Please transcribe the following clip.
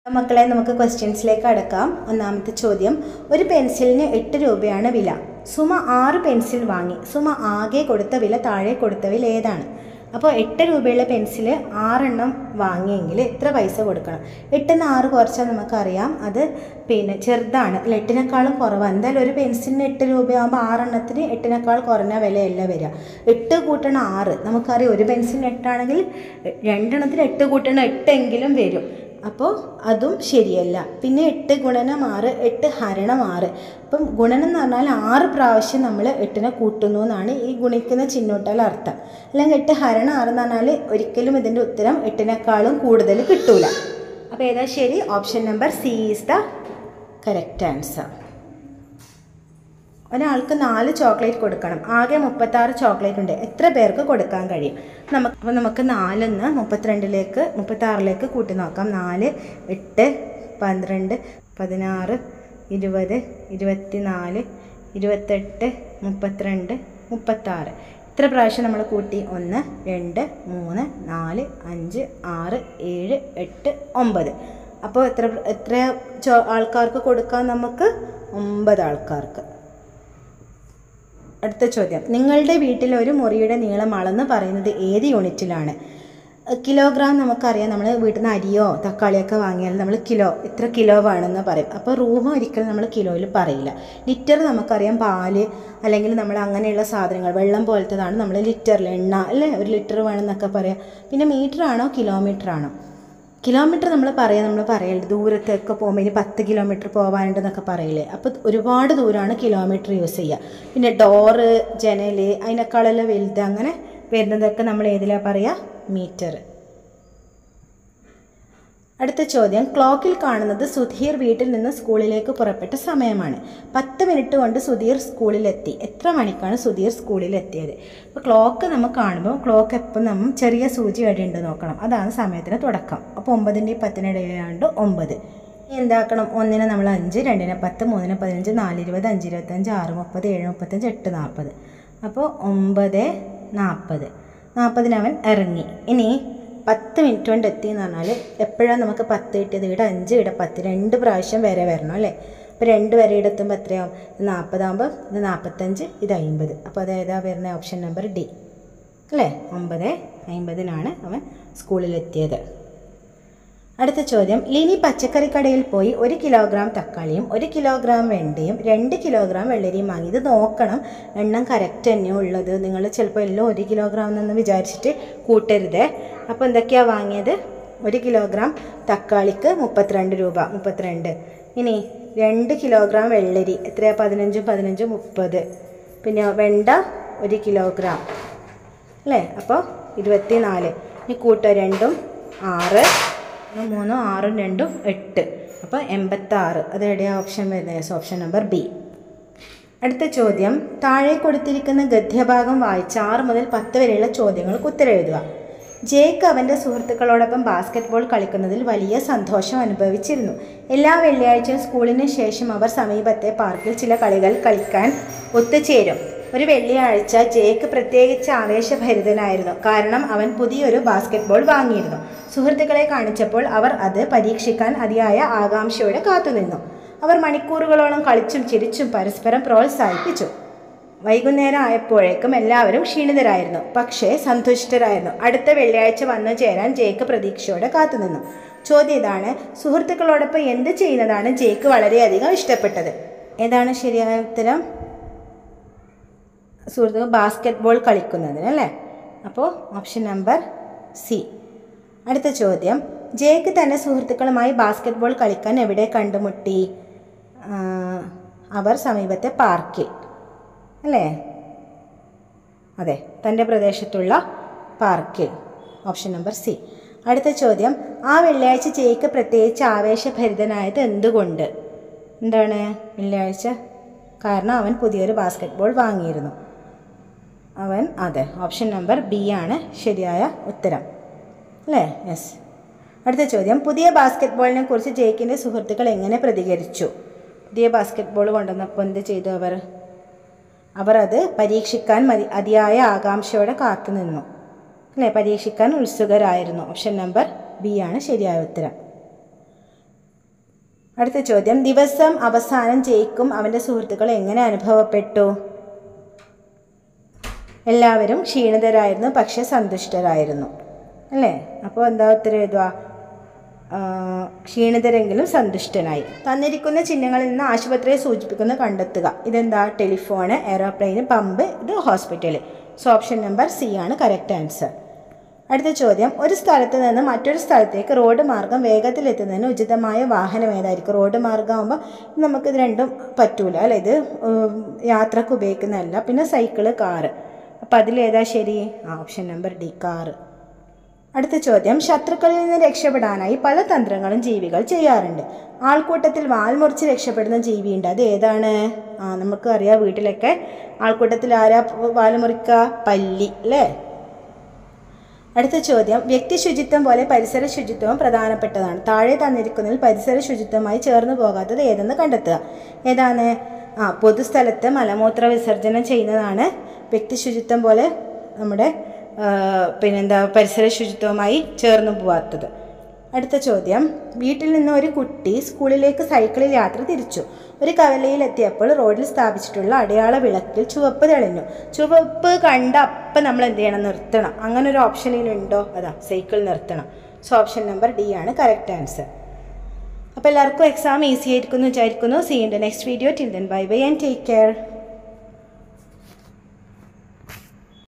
മക്കളെ നമുക്ക് ക്വസ്റ്റ്യൻസിലേക്ക് അടക്കാം ഒന്നാമത്തെ ചോദ്യം ഒരു പെൻസിലിന് എട്ട് രൂപയാണ് വില സുമ ആറ് പെൻസിൽ വാങ്ങി സുമ ആകെ കൊടുത്ത വില താഴെ കൊടുത്തവിൽ ഏതാണ് അപ്പോൾ എട്ട് രൂപയുള്ള പെൻസിൽ ആറെണ്ണം വാങ്ങിയെങ്കിൽ എത്ര പൈസ കൊടുക്കണം എട്ടിന്ന് ആറ് കുറച്ചാൽ നമുക്കറിയാം അത് പിന്നെ ചെറുതാണ് അല്ല എട്ടിനേക്കാളും കുറവാണ് എന്തായാലും ഒരു പെൻസിലിന് എട്ട് രൂപയാകുമ്പോൾ ആറെണ്ണത്തിന് എട്ടിനേക്കാൾ കുറഞ്ഞ വിലയല്ല വരിക എട്ട് കൂട്ടണ ആറ് നമുക്കറിയാം ഒരു പെൻസിലിന് എട്ടാണെങ്കിൽ രണ്ടെണ്ണത്തിന് എട്ട് കൂട്ടണ എട്ടെങ്കിലും വരും അപ്പോൾ അതും ശരിയല്ല പിന്നെ എട്ട് ഗുണനം ആറ് എട്ട് ഹരണം ആറ് അപ്പം ഗുണനം എന്ന് പറഞ്ഞാൽ ആറ് പ്രാവശ്യം നമ്മൾ എട്ടിനെ കൂട്ടുന്നു എന്നാണ് ഈ ഗുണിക്കുന്ന ചിഹ്നോട്ടാൽ അർത്ഥം അല്ലെങ്കിൽ എട്ട് ഹരണം ആറ് എന്ന് പറഞ്ഞാൽ ഒരിക്കലും ഇതിൻ്റെ ഉത്തരം എട്ടിനേക്കാളും കൂടുതൽ കിട്ടൂല അപ്പോൾ ഏതാ ശരി option number C is the correct answer ഒരാൾക്ക് നാല് ചോക്ലേറ്റ് കൊടുക്കണം ആകെ മുപ്പത്താറ് ചോക്ലേറ്റ് ഉണ്ട് എത്ര പേർക്ക് കൊടുക്കാൻ കഴിയും നമുക്ക് അപ്പോൾ നമുക്ക് നാലിന്ന് മുപ്പത്തിരണ്ടിലേക്ക് മുപ്പത്താറിലേക്ക് കൂട്ടി നോക്കാം നാല് എട്ട് പന്ത്രണ്ട് പതിനാറ് ഇരുപത് ഇരുപത്തിനാല് ഇരുപത്തെട്ട് മുപ്പത്തിരണ്ട് മുപ്പത്താറ് ഇത്ര പ്രാവശ്യം നമ്മൾ കൂട്ടി ഒന്ന് രണ്ട് മൂന്ന് നാല് അഞ്ച് ആറ് ഏഴ് എട്ട് ഒമ്പത് അപ്പോൾ എത്ര എത്ര ചോ ആൾക്കാർക്ക് കൊടുക്കാം നമുക്ക് ഒമ്പത് ആൾക്കാർക്ക് അടുത്ത ചോദ്യം നിങ്ങളുടെ വീട്ടിൽ ഒരു മുറിയുടെ നീളം അളന്ന് പറയുന്നത് ഏത് യൂണിറ്റിലാണ് കിലോഗ്രാം നമുക്കറിയാം നമ്മൾ വീട്ടിൽ നിന്ന് അരിയോ തക്കാളിയൊക്കെ വാങ്ങിയാൽ നമ്മൾ കിലോ ഇത്ര കിലോ വേണമെന്ന് പറയും അപ്പോൾ റൂം ഒരിക്കലും നമ്മൾ കിലോയിൽ പറയില്ല ലിറ്റർ നമുക്കറിയാം പാല് അല്ലെങ്കിൽ നമ്മൾ അങ്ങനെയുള്ള സാധനങ്ങൾ വെള്ളം പോലത്തതാണ് നമ്മൾ ലിറ്ററിൽ എണ്ണ അല്ലേ ഒരു ലിറ്റർ വേണമെന്നൊക്കെ പറയാം പിന്നെ മീറ്റർ ആണോ കിലോമീറ്റർ ആണോ കിലോമീറ്റർ നമ്മൾ പറയാം നമ്മൾ പറയല് ദൂരത്തൊക്കെ പോകുമ്പോൾ ഇനി പത്ത് കിലോമീറ്റർ പോകാനുണ്ടെന്നൊക്കെ പറയില്ലേ അപ്പോൾ ഒരുപാട് ദൂരമാണ് കിലോമീറ്റർ യൂസ് ചെയ്യുക പിന്നെ ഡോറ് ജനൽ അതിനേക്കാളെല്ലാം വലുത് അങ്ങനെ വരുന്നതൊക്കെ നമ്മൾ ഏതിലാണ് പറയുക മീറ്റർ അടുത്ത ചോദ്യം ക്ലോക്കിൽ കാണുന്നത് സുധീർ വീട്ടിൽ നിന്ന് സ്കൂളിലേക്ക് പുറപ്പെട്ട സമയമാണ് പത്ത് മിനിറ്റ് കൊണ്ട് സുധീർ സ്കൂളിലെത്തി എത്ര മണിക്കാണ് സുധീർ സ്കൂളിലെത്തിയത് അപ്പോൾ ക്ലോക്ക് നമ്മൾ കാണുമ്പോൾ ക്ലോക്ക് എപ്പം നമ്മൾ ചെറിയ സൂചി വഴിയുണ്ട് നോക്കണം അതാണ് സമയത്തിന് തുടക്കം അപ്പോൾ ഒമ്പതിൻ്റെയും പത്തിനിടയിലാണ്ട് ഒമ്പത് എന്താക്കണം ഒന്നിന് നമ്മൾ അഞ്ച് രണ്ടിന് പത്ത് മൂന്നിന് പതിനഞ്ച് നാല് ഇരുപത് അഞ്ച് ഇരുപത്തഞ്ച് ആറ് മുപ്പത് ഏഴ് മുപ്പത്തഞ്ച് എട്ട് നാൽപ്പത് അപ്പോൾ ഒമ്പത് നാൽപ്പത് നാൽപ്പതിന് അവൻ ഇറങ്ങി ഇനി പത്ത് മിനിറ്റ് കൊണ്ട് എത്തി എന്ന് പറഞ്ഞാൽ എപ്പോഴാണ് നമുക്ക് പത്ത് കിട്ടിയത് ഇവിടെ അഞ്ച് ഇവിടെ പത്ത് രണ്ട് പ്രാവശ്യം വരെ വരണം അല്ലേ അപ്പോൾ രണ്ട് വരെ ഇടത്തുമ്പോൾ എത്രയാവും ഇത് നാൽപ്പതാകുമ്പോൾ ഇത് നാൽപ്പത്തഞ്ച് ഇത് അമ്പത് അപ്പോൾ അത് ഏതാ വരുന്ന ഓപ്ഷൻ നമ്പർ ഡി അല്ലേ ഒമ്പത് അമ്പതിനാണ് അവൻ സ്കൂളിലെത്തിയത് അടുത്ത ചോദ്യം ലിനി പച്ചക്കറി കടയിൽ പോയി ഒരു കിലോഗ്രാം തക്കാളിയും ഒരു കിലോഗ്രാം വെണ്ടയും രണ്ട് കിലോഗ്രാം വെള്ളരിയും വാങ്ങി ഇത് നോക്കണം എണ്ണം കറക്റ്റ് തന്നെ ഉള്ളത് നിങ്ങൾ ചിലപ്പോൾ എല്ലാം ഒരു കിലോഗ്രാം എന്നൊന്ന് വിചാരിച്ചിട്ട് കൂട്ടരുതേ അപ്പോൾ എന്തൊക്കെയാണ് വാങ്ങിയത് ഒരു കിലോഗ്രാം തക്കാളിക്ക് മുപ്പത്തിരണ്ട് രൂപ മുപ്പത്തിരണ്ട് ഇനി രണ്ട് കിലോഗ്രാം വെള്ളരി എത്രയാണ് പതിനഞ്ചും പതിനഞ്ചും മുപ്പത് പിന്നെ വെണ്ട ഒരു കിലോഗ്രാം അല്ലേ അപ്പോൾ ഇരുപത്തി നാല് ഇനി കൂട്ടുക രണ്ടും ആറ് ഒന്ന് മൂന്നും ആറും രണ്ടും എട്ട് അപ്പോൾ എൺപത്താറ് അത് എവിടെയാണ് ഓപ്ഷൻ വരുന്നത് ഓപ്ഷൻ നമ്പർ ബി അടുത്ത ചോദ്യം താഴെ കൊടുത്തിരിക്കുന്ന ഗദ്യഭാഗം വായിച്ച് ആറ് മുതൽ പത്ത് വരെയുള്ള ചോദ്യങ്ങൾക്ക് ഉത്തരവെഴുതുക ജേക്ക് അവൻ്റെ സുഹൃത്തുക്കളോടൊപ്പം ബാസ്ക്കറ്റ്ബോൾ കളിക്കുന്നതിൽ വലിയ സന്തോഷം അനുഭവിച്ചിരുന്നു എല്ലാ വെള്ളിയാഴ്ചയും സ്കൂളിന് ശേഷം അവർ സമീപത്തെ പാർക്കിൽ ചില കളികൾ കളിക്കാൻ ഒത്തുചേരും ഒരു വെള്ളിയാഴ്ച ജേക്ക് പ്രത്യേകിച്ച് ആവേശഭരിതനായിരുന്നു കാരണം അവൻ പുതിയൊരു ബാസ്ക്കറ്റ്ബോൾ വാങ്ങിയിരുന്നു സുഹൃത്തുക്കളെ കാണിച്ചപ്പോൾ അവർ അത് പരീക്ഷിക്കാൻ അതിയായ ആകാംക്ഷയോടെ കാത്തുനിന്നു അവർ മണിക്കൂറുകളോളം കളിച്ചും ചിരിച്ചും പരസ്പരം പ്രോത്സാഹിപ്പിച്ചു വൈകുന്നേരം ആയപ്പോഴേക്കും എല്ലാവരും ക്ഷീണിതരായിരുന്നു പക്ഷേ സന്തുഷ്ടരായിരുന്നു അടുത്ത വെള്ളിയാഴ്ച വന്നു ചേരാൻ ജേക്ക് പ്രതീക്ഷയോടെ കാത്തുനിന്നു ചോദ്യം ഇതാണ് സുഹൃത്തുക്കളോടൊപ്പം എന്ത് ചെയ്യുന്നതാണ് ജേക്ക് വളരെയധികം ഇഷ്ടപ്പെട്ടത് ഏതാണ് ശരിയായ ഉത്തരം സുഹൃത്തുക്കൾ ബാസ്ക്കറ്റ്ബോൾ കളിക്കുന്നതിന് അല്ലേ അപ്പോൾ ഓപ്ഷൻ നമ്പർ സി അടുത്ത ചോദ്യം ജേക്ക് തൻ്റെ സുഹൃത്തുക്കളുമായി ബാസ്ക്കറ്റ്ബോൾ കളിക്കാൻ എവിടെ കണ്ടുമുട്ടി ആ, അവർ സമീപത്തെ പാർക്കിൽ അല്ലേ അതെ തൻ്റെ പ്രദേശത്തുള്ള പാർക്കിൽ ഓപ്ഷൻ നമ്പർ സി അടുത്ത ചോദ്യം ആ വെള്ളിയാഴ്ച ജേക്ക് പ്രത്യേകിച്ച് ആവേശഭരിതനായത് എന്തുകൊണ്ട് എന്താണ് വെള്ളിയാഴ്ച കാരണം അവൻ പുതിയൊരു ബാസ്ക്കറ്റ്ബോൾ വാങ്ങിയിരുന്നു അവൻ അതെ ഓപ്ഷൻ നമ്പർ ബി ആണ് ശരിയായ ഉത്തരം അല്ലേ യെസ് അടുത്ത ചോദ്യം പുതിയ ബാസ്ക്കറ്റ്ബോളിനെ കുറിച്ച് ജേക്കിൻ്റെ സുഹൃത്തുക്കൾ എങ്ങനെ പ്രതികരിച്ചു പുതിയ ബാസ്ക്കറ്റ്ബോൾ കൊണ്ടുവന്നപ്പോൾ എന്ത് ചെയ്തു അവർ അവർ അത് പരീക്ഷിക്കാൻ മതി അതിയായ ആകാംക്ഷയോടെ കാത്തുനിന്നു അല്ലേ പരീക്ഷിക്കാൻ ഉത്സുകരായിരുന്നു ഓപ്ഷൻ നമ്പർ ബി ആണ് ശരിയായ ഉത്തരം അടുത്ത ചോദ്യം ദിവസം അവസാനം ജയിക്കും അവൻ്റെ സുഹൃത്തുക്കൾ എങ്ങനെ അനുഭവപ്പെട്ടു എല്ലാവരും ക്ഷീണിതരായിരുന്നു പക്ഷെ സന്തുഷ്ടരായിരുന്നു അല്ലേ അപ്പോൾ എന്താ ഉത്തരം എഴുതുക ആ, ക്ഷീണിതരെങ്കിലും സന്തുഷ്ടനായി തന്നിരിക്കുന്ന ചിഹ്നങ്ങളിൽ നിന്ന് ആശുപത്രിയെ സൂചിപ്പിക്കുന്ന കണ്ടെത്തുക ഇതെന്താ ടെലിഫോണ് എയറോപ്ലെയിൻ പമ്പ് ഇത് hospital so option number C ആണ് കറക്റ്റ് ആൻസർ അടുത്ത ചോദ്യം ഒരു സ്ഥലത്ത് നിന്ന് മറ്റൊരു സ്ഥലത്തേക്ക് റോഡ് മാർഗം വേഗത്തിൽ എത്തുന്നതിന് ഉചിതമായ വാഹനം ഏതായിരിക്കും റോഡ് മാർഗമാകുമ്പോൾ നമുക്കിത് രണ്ടും പറ്റൂല അല്ലേ ഇത് ഉം, യാത്രക്ക് ഉപയോഗിക്കുന്നതല്ല പിന്നെ സൈക്കിള് കാറ് അപ്പം അതിലേതാ ശരി ആ ഓപ്ഷൻ നമ്പർ ഡി കാറ് അടുത്ത ചോദ്യം ശത്രുക്കളിൽ നിന്ന് രക്ഷപ്പെടാനായി പല തന്ത്രങ്ങളും ജീവികൾ ചെയ്യാറുണ്ട് ആൾക്കൂട്ടത്തിൽ വാൽ മുറിച്ച് രക്ഷപ്പെടുന്ന ജീവിയുണ്ട് അത് ഏതാണ് ആ നമുക്ക് അറിയാം വീട്ടിലൊക്കെ ആൾക്കൂട്ടത്തിൽ ആരാ വാൽ മുറിക്കുക പല്ലി അല്ലേ അടുത്ത ചോദ്യം വ്യക്തി ശുചിത്വം പോലെ പരിസര ശുചിത്വവും പ്രധാനപ്പെട്ടതാണ് താഴെ തന്നിരിക്കുന്നതിൽ പരിസര ശുചിത്വമായി ചേർന്ന് പോകാത്തത് ഏതെന്ന് കണ്ടെത്തുക ഏതാണ് ആ പൊതുസ്ഥലത്ത് മലമൂത്ര വിസർജനം ചെയ്യുന്നതാണ് വ്യക്തി ശുചിത്വം പോലെ നമ്മുടെ ആ, പിന്നെന്താ പരിസര ശുചിത്വവുമായി ചേർന്ന് പോവാത്തത് അടുത്ത ചോദ്യം വീട്ടിൽ നിന്ന് ഒരു കുട്ടി സ്കൂളിലേക്ക് സൈക്കിളിൽ യാത്ര തിരിച്ചു ഒരു കവലയിൽ എത്തിയപ്പോൾ റോഡിൽ സ്ഥാപിച്ചിട്ടുള്ള അടയാള വിളക്കിൽ ചുവപ്പ് തെളിഞ്ഞു ചുവപ്പ് കണ്ട അപ്പം നമ്മൾ എന്ത് ചെയ്യണം നിർത്തണം അങ്ങനെ ഒരു ഓപ്ഷനിലുണ്ടോ അതാ സൈക്കിൾ നിർത്തണം സോ ഓപ്ഷൻ നമ്പർ ഡി ആണ് കറക്റ്റ് ആൻസർ അപ്പോൾ എല്ലാവർക്കും എക്സാം ഈസി ആയിരിക്കും എന്ന് വിചാരിക്കുന്നു see in the next video till then bye bye and take care